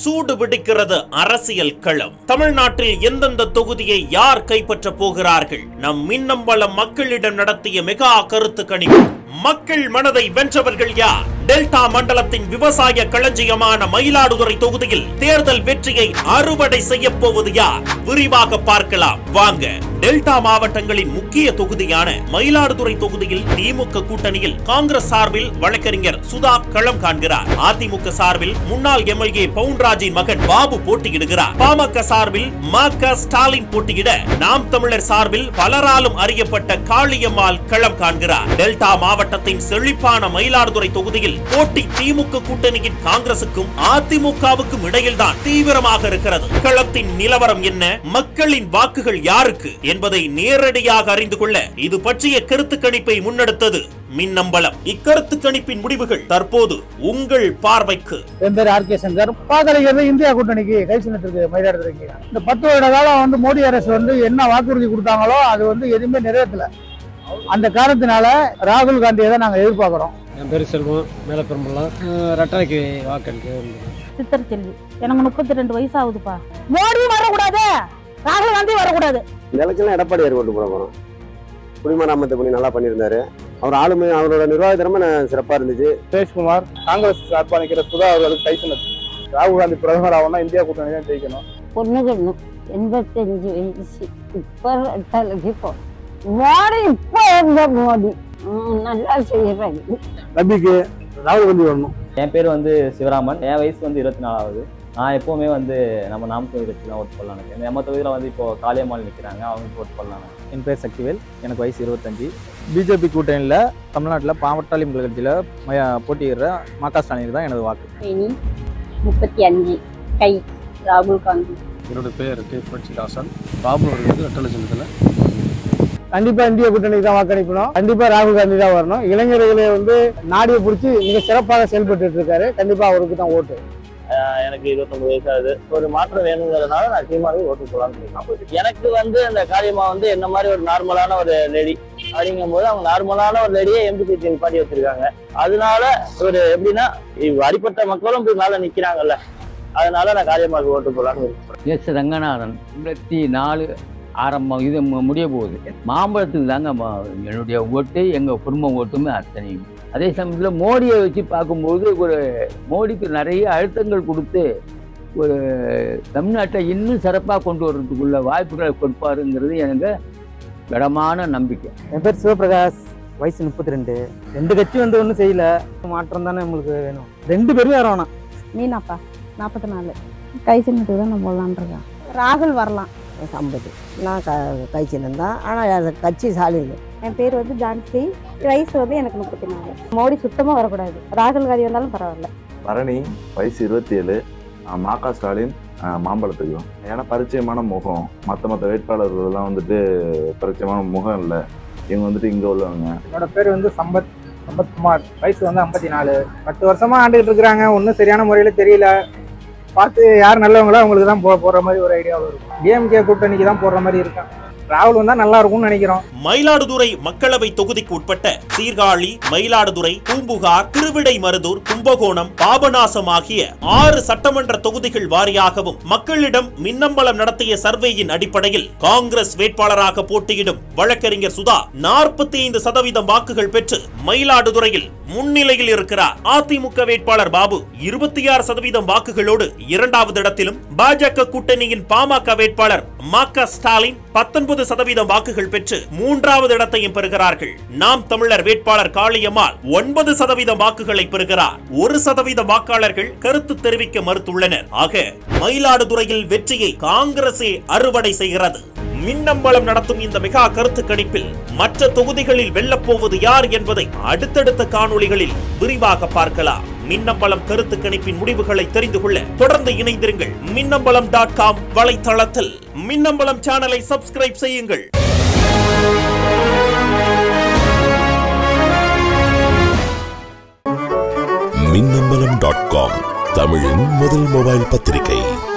சூடு பிடிக்கிறது அரசியல் களம் தமிழ்நாட்டில் எந்தெந்த தொகுதியை யார் கைப்பற்ற போகிறார்கள் நம் மின்னம்பலம் மக்களிடம் நடத்திய மெகா கருத்து கணிப்பு மக்கள் மனதை வென்றவர்கள் யார் டெல்டா மண்டலத்தின் விவசாய களஞ்சியமான மயிலாடுதுறை தொகுதியில் தேர்தல் வெற்றியை அறுவடை செய்ய போவது யார் விரிவாக பார்க்கலாம் வாங்க டெல்டா மாவட்டங்களின் முக்கிய தொகுதியான மயிலாடுதுறை தொகுதியில் திமுக கூட்டணியில் காங்கிரஸ் சார்பில் வழக்கறிஞர் சுதா களம் காண்கிறார் அதிமுக சார்பில் முன்னாள் எம்எல்ஏ பவுன்ராஜின் மகன் பாபு போட்டியிடுகிறார் பாமக சார்பில் ம க ஸ்டாலின் போட்டியிட நாம் தமிழர் சார்பில் பலராலும் அறியப்பட்ட காளியம்மாள் களம் காண்கிறார் டெல்டா மாவட்டத்தின் செழிப்பான மயிலாடுதுறை தொகுதியில் போட்டி திமுக கூட்டணியின் காங்கிரசுக்கும் அதிமுகவுக்கும் இடையில்தான் தீவிரமாக இருக்கிறது களத்தின் நிலவரம் என்ன மக்களின் வாக்குகள் யாருக்கு என்பதை நேரடியாக அறிந்து கொள்ள இது பற்றிய கருத்து கணிப்பை முன்னெடுத்தது மின்னம்பலம் இக்கருத்து கணிப்பின் முடிவுகள் தற்போது உங்கள் பார்வைக்கு என் பேர் ஆர் கே சங்கர் பாக்கலைங்கிறது இந்தியா கூட்டணிக்கு கை சின்னத்திற்கு மயிலாடுதுறைக்கு இந்த பத்து வருட காலம் வந்து மோடி அரசு வந்து என்ன வாக்குறுதி கொடுத்தாங்களோ அது வந்து எதுவுமே நிறைவேற்றல அந்த காரணத்தினால ராகுல் காந்தியை தான் நாங்கள் எதிர்பார்க்குறோம் என் பேர் செல்வம் மேலப்பெரும்பலாம் ரெட்டரைக்கு வாக்களிக்க விரும்புகிறேன் சித்தர் செல்வி எனக்கு முப்பத்தி ரெண்டு வயசு ஆகுதுப்பா மோடியும் வரக்கூடாது ராகுல் காந்தி வரக்கூடாது இந்த எலெக்ஷன்ல எடப்பாடியார் ஓட்டு போட போறோம் குடிமராமத்து பணி நல்லா பண்ணியிருந்தாரு அவர் ஆளுமை அவரோட நிர்வாக திறமை ந- சிறப்பா இருந்துச்சு சுரேஷ்குமார் காங்கிரஸ் சார்பாக நிற்கிற சுதா அவர்களுக்கு கை சின்னத்து ராகுல் காந்தி பிரதமர் ஆகணும்னா இந்தியா கூட்டணி தான் ஜெயிக்கணும் பொண்ணுகள்னு எண்பத்தஞ்சு வயசு இப்போ ரெட்டலைக்கு போ மோடி இப்போ இருந்த மோடி ம், நல்லா செய்யறாரு நம்பிக்கை ராகுல் காந்தி வரணும் என் பேர் வந்து சிவராமன் என் வயசு வந்து இருபத்தி நாலாவது நான் எப்போவுமே வந்து நம்ம நாம் தொகுதி கட்சி தான் ஓட்டு போடலாம் நினைக்கிறேன் நம்ம தொகுதியில் வந்து இப்போ காளியம்மாள் நிற்கிறாங்க அவங்களுக்கு ஓட்டு போடலாம் என் பேர் சக்திவேல் எனக்கு வயசு இருபத்தஞ்சி பிஜேபி கூட்டணியில் தமிழ்நாட்டில் பாமட்டாளி கட்சியில் போட்டியிடுற ம க ஸ்டாலினுக்கு தான் எனது வாக்கு இனி முப்பத்தி அஞ்சு கை ராகுல் காந்தி என்னோட பேர் கே புரட்சிதாசன் பாபு அவர்களுக்கு ரெட்டலை சின்னத்தில் கண்டிப்பா இந்திய கூட்டணிக்கு தான் வாக்களிக்கணும் கண்டிப்பா ராகுல் காந்தி தான் வரணும் இளைஞர்களை வந்து நாடியை பிடிச்சி மிக சிறப்பாக செயல்பட்டு இருக்காரு கண்டிப்பா அவருக்கு தான் ஓட்டு எனக்கு இருபத்தொன்பது வயசு ஆகுது ஒரு மாற்றம் வேணுங்கிறதுனால நான் சீமானுக்கு ஓட்டு போடலாம்னு எனக்கு வந்து இந்த காரியமா வந்து என்ன மாதிரி ஒரு நார்மலான ஒரு லேடி அப்படிங்கும் போது அவங்க நார்மலான ஒரு லேடியை எம்பி சீட்டு நிப்பாட்டி வச்சிருக்காங்க அதனால ஒரு எப்படின்னா இவ் அடிப்பட்ட மக்களும் போய் மேல நிக்கிறாங்கல்ல அதனால நான் காரியமாக்கு ஓட்டு போடலாம்னு விருப்பப்படுறேன். எஸ் ரங்கநாதன் ரெண்டாயிரத்தி நாலு ஆரம்பம் இது மு- முடிய போகுது மாம்பழத்துக்கு தாங்க ம- என்னுடைய ஓட்டு எங்கள் குடும்ப ஓட்டுமே அத்தனையும் அதே சமயத்தில் மோடியை வச்சு பார்க்கும்போது ஒரு மோடிக்கு நிறைய அழுத்தங்கள் கொடுத்து ஒரு தமிழ்நாட்டை இன்னும் சிறப்பாக கொண்டு வர்றதுக்குள்ள வாய்ப்புகளை கொடுப்பாருங்கிறது எனக்கு திடமான நம்பிக்கை என் பேர் சிவபிரகாஷ் வயசு முப்பத்தி ரெண்டு ரெண்டு கட்சி வந்து ஒன்றும் செய்யல மாற்றம் தானே நம்மளுக்கு வேணும் ரெண்டு பேரும் யாரும் வேணாம் மீனாப்பா நாற்பத்தி நாலு கை சின்னத்துக்கு தான் நான் போடலான் இருக்கேன் ராகுல் வரலாம் ஐம்பது நான் க கை சின்னம் தான் ஆனால் கட்சி சாலில் என் பேர் வந்து ஜான்சி வயசு வந்து எனக்கு முப்பத்தி நாலு மோடி சுத்தமாக வரக்கூடாது ராகுல் காந்தி வந்தாலும் பரவாயில்ல பரணி வயசு இருபத்தி ஏழு மாகா ஸ்டாலின் அஹ், மாம்பழத்துக்கும் ஏன்னா பரிச்சயமான முகம் மற்ற மற்ற வேட்பாளர்கள்லாம் வந்துட்டு பரிச்சயமான முகம் இல்லை இவங்க வந்துட்டு இங்கே உள்ளவங்க என்னோட பேர் வந்து சம்பத் சம்பத்குமார் வயசு வந்து ஐம்பத்தி நாலு பத்து வருஷமா ஆண்டுகிட்டு இருக்கிறாங்க ஒன்றும் சரியான முறையில் தெரியல பார்த்து யார் நல்லவங்களோ அவங்களுக்கு தான் போ போடுற மாதிரி ஒரு ஐடியாவில் இருக்கும் டிஎம்கே கூட்டணிக்கு தான் போடுற மாதிரி இருக்கும் ராகுல் வந்தால் நல்லா இருக்கும்னு நினைக்கிறோம் மயிலாடுதுறை மக்களவை தொகுதிக்கு உட்பட்ட சீர்காழி மயிலாடுதுறை பூம்புகார் திருவிடைமருதூர் கும்பகோணம் பாபநாசம் ஆகிய ஆறு சட்டமன்ற தொகுதிகள் வாரியாகவும் மக்களிடம் மின்னம்பலம் நடத்திய சர்வேயின் அடிப்படையில் காங்கிரஸ் வேட்பாளராக போட்டியிடும் வழக்கறிஞர் சுதா நாற்பத்தி ஐந்து சதவீதம் வாக்குகள் பெற்று மயிலாடுதுறையில் முன்னிலையில் இருக்கிறார் அதிமுக வேட்பாளர் பாபு இருபத்தி ஆறு சதவீதம் வாக்குகளோடு இரண்டாவது இடத்திலும் பாஜக கூட்டணியின் பாமக வேட்பாளர் ம க ஸ்டாலின் பத்தொன்பது சதவீதம் வாக்குகள் பெற்று மூன்றாவது இடத்தையும் பெறுகிறார்கள் நாம் தமிழர் வேட்பாளர் காளியம்மாள் ஒன்பது சதவீதம் வாக்குகளை பெறுகிறார் ஒரு சதவீத வாக்காளர்கள் கருத்து தெரிவிக்க மறுத்துள்ளனர் ஆக மயிலாடுதுறையில் வெற்றியை காங்கிரசே அறுவடை செய்கிறது மின்னம்பலம் நடத்தும் இந்த மெகா கருத்து கணிப்பில் மற்ற தொகுதிகளில் வெல்லப் போவது யார் என்பதை அடுத்தடுத்த காணொளிகளில் விரிவாக பார்க்கலாம் மின்னம்பலம் கருத்து கணிப்பின் முடிவுகளை தெரிந்து கொள்ள தொடர்ந்து இணைந்திருங்கள் மின்னம்பலம் டாட் காம் வலைத்தளத்தில் மின்னம்பலம் சேனலை சப்ஸ்கிரைப் செய்யுங்கள் மின்னம்பலம் டாட் காம் தமிழின் முதல் மொபைல் பத்திரிகை